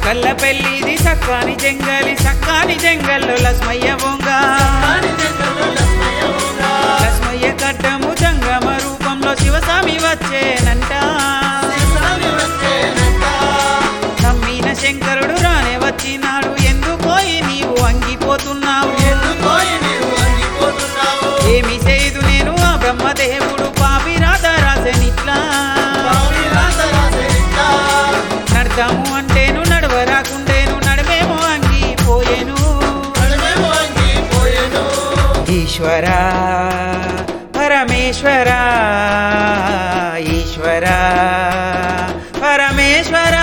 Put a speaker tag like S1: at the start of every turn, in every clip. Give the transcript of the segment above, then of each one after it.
S1: గల్ల పెళ్ళిది సక్కాని జంగలి సక్కాని జంగల్లో లస్మయ్య బొంగ లస్మయ్య కట్టము జంగమ రూపంలో శివస్వామి వచ్చేనంట నమ్మిన శంకరుడు రానే వచ్చినాడు ఎందుకోయి నీవు అంగిపోతున్నావు ఏమి చేయదు నేను ఆ బ్రహ్మదేవుడు పాపి రాత రాసనిట్లా నడతాము అంటేను నడవరాకుండేను నడమేమో అంగిపోయేను ఈశ్వరా పరమేశ్వరా ఈశ్వరా పరమేశ్వరా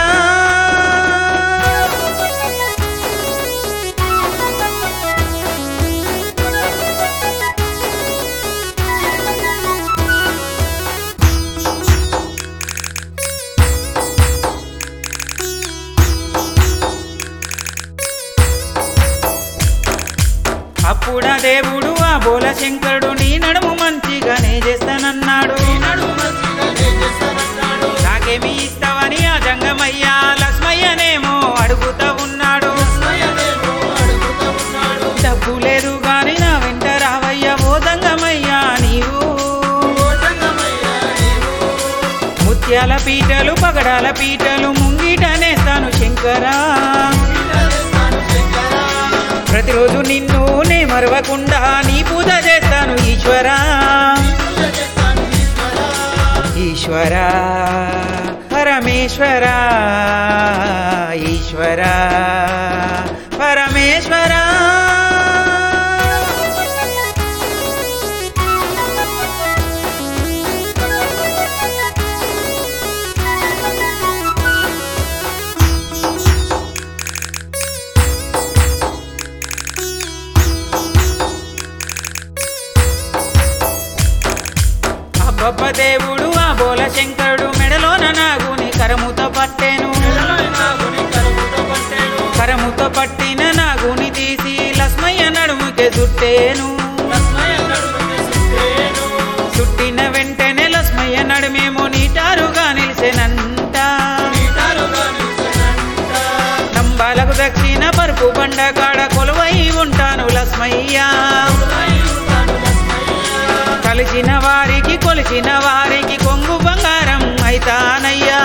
S1: అప్పుడా దేవుడు ఆ బోల శంకరుడు నీ నడుము మంచిగానే చేస్తానన్నాడు నాకేమి ఇస్తావని ఆ జంగమయ్య లక్ష్మయ్యనేమో అడుగుతా ఉన్నాడు డబ్బు లేదు గాని నా వెంట రావయ్య ఓ దంగమయ్యా నీవు ముత్యాల పీటలు పగడాల పీటలు ముంగిటనేస్తాను శంకరా ప్రతిరోజు నిన్ను నే మరవకుండా నీ పూజ చేస్తాను ఈశ్వరా ఈశ్వరా పరమేశ్వరా ఈశ్వరా పరమేశ్వరా అబ్బబ్బ దేవుడు ఆ బోల శంకరుడు మెడలోన నాగుని కరముతో పట్టేను కరముతో పట్టిన నాగుని తీసి లస్మయ్య నడుముకే చుట్టేను చుట్టిన వెంటనే లస్మయ్య నడుమేమో నీటారుగా నిలిచెనంట నంబాలకు దక్షిణ పరుపు బండ కాడ కొలువై ఉంటాను లస్మయ్య కలిసిన వారికి కొలిచిన వారికి కొంగు బంగారం అయితానయ్యా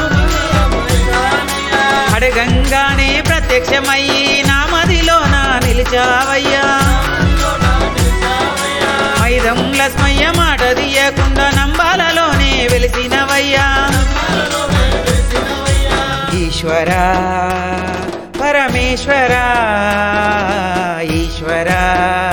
S1: అడగంగానే ప్రత్యక్షమయ్యి నా మదిలోన నిలిచావయ్యా మైదం లస్మయ్య మాట తీయకుండా నంబాలలోనే వెలిసినవయ్యా ఈశ్వరా పరమేశ్వరా ఈశ్వరా